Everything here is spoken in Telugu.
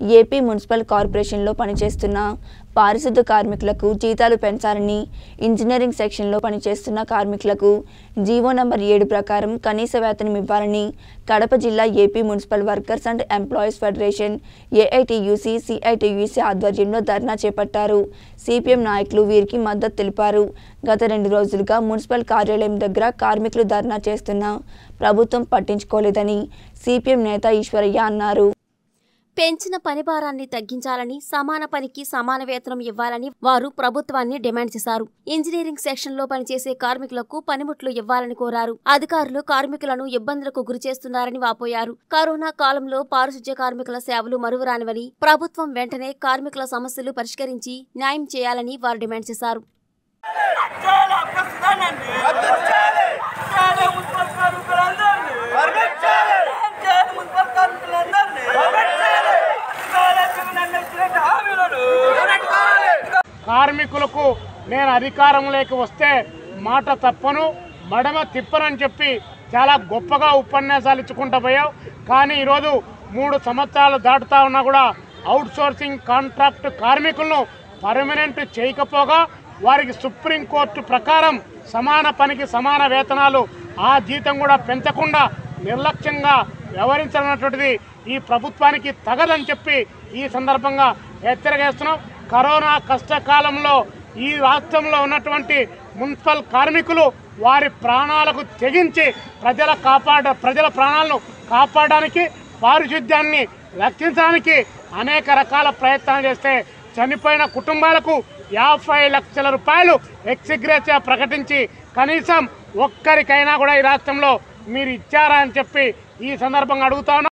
ఏపీ మున్సిపల్ కార్పొరేషన్లో పనిచేస్తున్న పారిశుద్ధ కార్మికులకు జీతాలు పెంచాలని ఇంజనీరింగ్ సెక్షన్లో పనిచేస్తున్న కార్మికులకు జీవో నంబర్ ఏడు ప్రకారం కనీస వేతనం ఇవ్వాలని కడప జిల్లా AP municipal workers and employees federation AITUC CITUC ఆధ్వర్యంలో ధర్నా చేపట్టారు సిపిఎం నాయకులు వీరికి మద్దతు తెలిపారు గత రెండు రోజులుగా మున్సిపల్ కార్యాలయం దగ్గర కార్మికులు ధర్నా చేస్తున్నా ప్రభుత్వం పట్టించుకోలేదని సిపిఎం నేత ఈశ్వరయ్య అన్నారు పెంచిన పని భారాన్ని తగ్గించాలని సమాన పనికి సమాన వేతనం ఇవ్వాలని వారు ప్రభుత్వాన్ని డిమాండ్ చేశారు ఇంజనీరింగ్ సెక్షన్లో పనిచేసే కార్మికులకు పనిముట్లు ఇవ్వాలని కోరారు అధికారులు కార్మికులను ఇబ్బందులకు గురి చేస్తున్నారని వాపోయారు కరోనా కాలంలో పారిశుధ్య కార్మికుల సేవలు మరువరానివని ప్రభుత్వం వెంటనే కార్మికుల సమస్యలు పరిష్కరించి న్యాయం చేయాలని వారు డిమాండ్ చేశారు చాలా ప్రస్తుతానండి చాలా మున్సిపల్ కార్మికులందరినీ చాలా మున్సిపల్ కార్మికులందరినీ చాలా జగనన్న ఇచ్చినట్టు హామీలను కార్మికులకు నేను అధికారంలోకి వస్తే మాట తప్పను మడమ తిప్పనని చెప్పి చాలా గొప్పగా ఉపన్యాసాలు ఇచ్చుకుంటూ పోయావు కానీ ఈరోజు మూడు సంవత్సరాలు దాటుతా ఉన్నా కూడా అవుట్ సోర్సింగ్ కాంట్రాక్ట్ కార్మికులను పర్మనెంట్ చేయకపోగా వారికి సుప్రీంకోర్టు ప్రకారం సమాన పనికి సమాన వేతనాలు ఆ జీతం కూడా పెంచకుండా నిర్లక్ష్యంగా వ్యవహరించాలన్నటువంటిది ఈ ప్రభుత్వానికి తగదని చెప్పి ఈ సందర్భంగా హెచ్చరికేస్తున్నాం కరోనా కష్టకాలంలో ఈ రాష్ట్రంలో ఉన్నటువంటి మున్సిపల్ కార్మికులు వారి ప్రాణాలకు తెగించి ప్రజల కాపాడ ప్రజల ప్రాణాలను కాపాడడానికి పారిశుద్ధ్యాన్ని రక్షించడానికి అనేక రకాల ప్రయత్నాలు చేస్తే చనిపోయిన కుటుంబాలకు యాభై లక్షల రూపాయలు ఎక్సిగ్రేసియా ప్రకటించి కనీసం ఒక్కరికైనా కూడా ఈ రాష్ట్రంలో మీరు ఇచ్చారా అని చెప్పి ఈ సందర్భంగా అడుగుతా ఉన్నాం